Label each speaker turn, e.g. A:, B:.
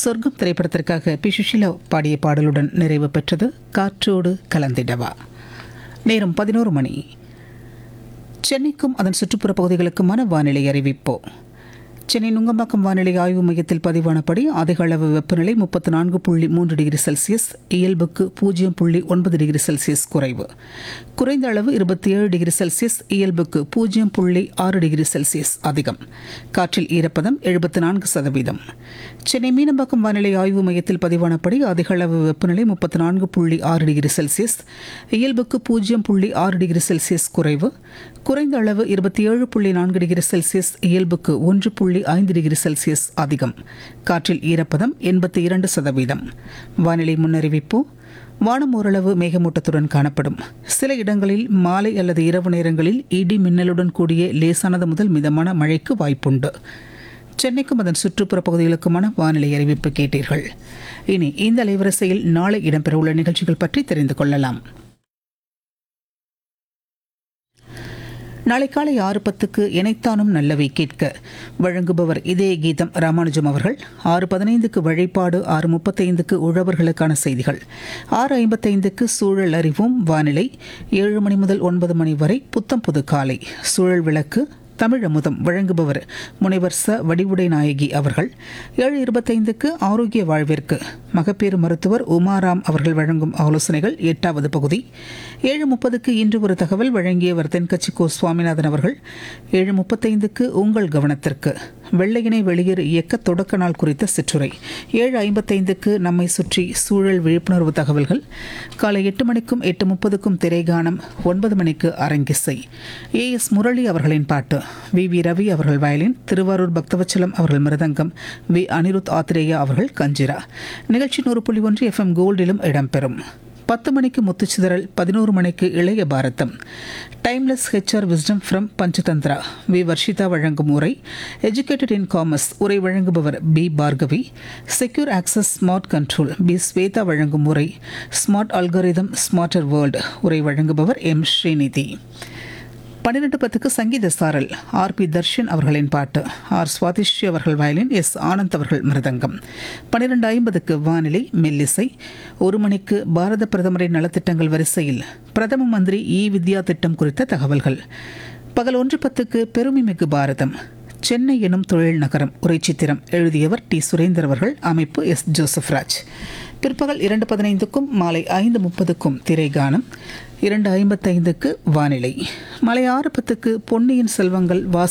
A: சொர்க்கம் திரைப்படத்திற்காக பி சுஷிலா பாடிய பாடலுடன் நிறைவு பெற்றது காற்றோடு கலந்திடவா நேரம் பதினோரு மணி சென்னைக்கும் அதன் சுற்றுப்புற பகுதிகளுக்குமான வானிலை அறிவிப்போ சென்னை நுங்கம்பாக்கம் வானிலை ஆய்வு மையத்தில் பதிவானபடி அதிக அளவு வெப்பநிலை முப்பத்தி நான்கு புள்ளி மூன்று டிகிரி செல்சியஸ் இயல்புக்கு பூஜ்ஜியம் புள்ளி ஒன்பது டிகிரி செல்சியஸ் குறைவு குறைந்த அளவு இருபத்தி ஏழு டிகிரி செல்சியஸ் இயல்புக்கு பூஜ்ஜியம் புள்ளி ஆறு டிகிரி செல்சியஸ் அதிகம் காற்றில் ஈரப்பதம் எழுபத்தி நான்கு சதவீதம் சென்னை மீனம்பாக்கம் வானிலை ஆய்வு மையத்தில் பதிவானபடி அதிக அளவு வெப்பநிலை முப்பத்தி நான்கு புள்ளி ஆறு டிகிரி செல்சியஸ் இயல்புக்கு பூஜ்ஜியம் புள்ளி ஆறு டிகிரி செல்சியஸ் குறைவு குறைந்த அளவு இருபத்தி ஏழு புள்ளி நான்கு டிகிரி செல்சியஸ் இயல்புக்கு ஒன்று புள்ளி ஐந்து டிகிரி செல்சியஸ் அதிகம் காற்றில் ஈரப்பதம் எண்பத்தி இரண்டு சதவீதம் வானிலை முன்னறிவிப்பு வானம் ஓரளவு மேகமூட்டத்துடன் காணப்படும் சில இடங்களில் மாலை அல்லது இரவு நேரங்களில் இடி மின்னலுடன் கூடிய லேசானது முதல் மிதமான மழைக்கு வாய்ப்புண்டு சென்னைக்கும் அதன் சுற்றுப்புற பகுதிகளுக்குமான வானிலை அறிவிப்பு கேட்டீர்கள் இனி இந்த அலைவரிசையில் நாளை இடம்பெறவுள்ள நிகழ்ச்சிகள் பற்றி தெரிந்து கொள்ளலாம் நாளை காலை ஆறு பத்துக்கு இணைத்தானும் நல்லவை கேட்க வழங்குபவர் இதே கீதம் ராமானுஜம் அவர்கள் ஆறு பதினைந்துக்கு வழிபாடு ஆறு முப்பத்தைந்துக்கு உழவர்களுக்கான செய்திகள் ஆறு ஐம்பத்தைந்துக்கு சூழல் அறிவோம் வானிலை ஏழு மணி முதல் ஒன்பது மணி வரை புத்தம் புது காலை சூழல் விளக்கு தமிழ் அமுதம் வழங்குபவர் முனைவர் ச வடிவுடை நாயகி அவர்கள் ஏழு இருபத்தைந்துக்கு ஆரோக்கிய வாழ்விற்கு மகப்பேறு மருத்துவர் உமாராம் அவர்கள் வழங்கும் ஆலோசனைகள் எட்டாவது பகுதி ஏழு முப்பதுக்கு இன்று ஒரு தகவல் வழங்கியவர் தென்கட்சி கோ சுவாமிநாதன் அவர்கள் ஏழு முப்பத்தைந்துக்கு உங்கள் கவனத்திற்கு வெள்ளையினை வெளியேறு இயக்க தொடக்க நாள் குறித்த சிற்றுரை ஏழு ஐம்பத்தைந்துக்கு நம்மை சுற்றி சூழல் விழிப்புணர்வு தகவல்கள் காலை எட்டு மணிக்கும் எட்டு முப்பதுக்கும் திரைகானம் ஒன்பது மணிக்கு அரங்கிசை ஏ எஸ் முரளி அவர்களின் பாட்டு வி வி ரவி அவர்கள் வயலின் திருவாரூர் பக்தவச்சலம் அவர்கள் மிருதங்கம் வி அனிருத் ஆத்ரேயா அவர்கள் கஞ்சிரா நிகழ்ச்சி நூறு புள்ளி ஒன்று எஃப்எம் கோல்டிலும் இடம்பெறும் பத்து மணிக்கு முத்துச்சிதறல் பதினோரு மணிக்கு இளைய பாரதம் timeless HR wisdom from Panchatantra V Varshitha வழங்கும் உரை எஜுகேட்டட் இன் காமர்ஸ் உரை வழங்குபவர் B Bhargavi secure access smart control B Swetha வழங்கும் உரை ஸ்மார்ட் அல்காரிதம் ஸ்மார்ட்டர் வேர்ல்டு உரை வழங்குபவர் எம் ஸ்ரீநிதி பன்னிரெண்டு பத்துக்கு சங்கீத சாரல் ஆர் பி தர்ஷன் அவர்களின் பாட்டு ஆர் சுவாதிஸ்ரீ அவர்கள் வயலின் எஸ் ஆனந்த் அவர்கள் மிருதங்கம் பன்னிரெண்டு ஐம்பதுக்கு வானிலை மெல்லிசை ஒரு மணிக்கு பாரத பிரதமரின் நலத்திட்டங்கள் வரிசையில் பிரதம மந்திரி இ வித்யா திட்டம் குறித்த தகவல்கள் பகல் ஒன்று பத்துக்கு பெருமைமிகு பாரதம் சென்னை எனும் தொழில் நகரம் உரை சித்திரம் எழுதியவர் டி சுரேந்தர் அவர்கள் அமைப்பு எஸ் ஜோசப் ராஜ் பிற்பகல் இரண்டு பதினைந்துக்கும் மாலை ஐந்து முப்பதுக்கும் திரைகானம் இரண்டு ஐம்பத்தைந்துக்கு வானிலை மாலை ஆறு பத்துக்கு பொன்னியின் செல்வங்கள் வாசி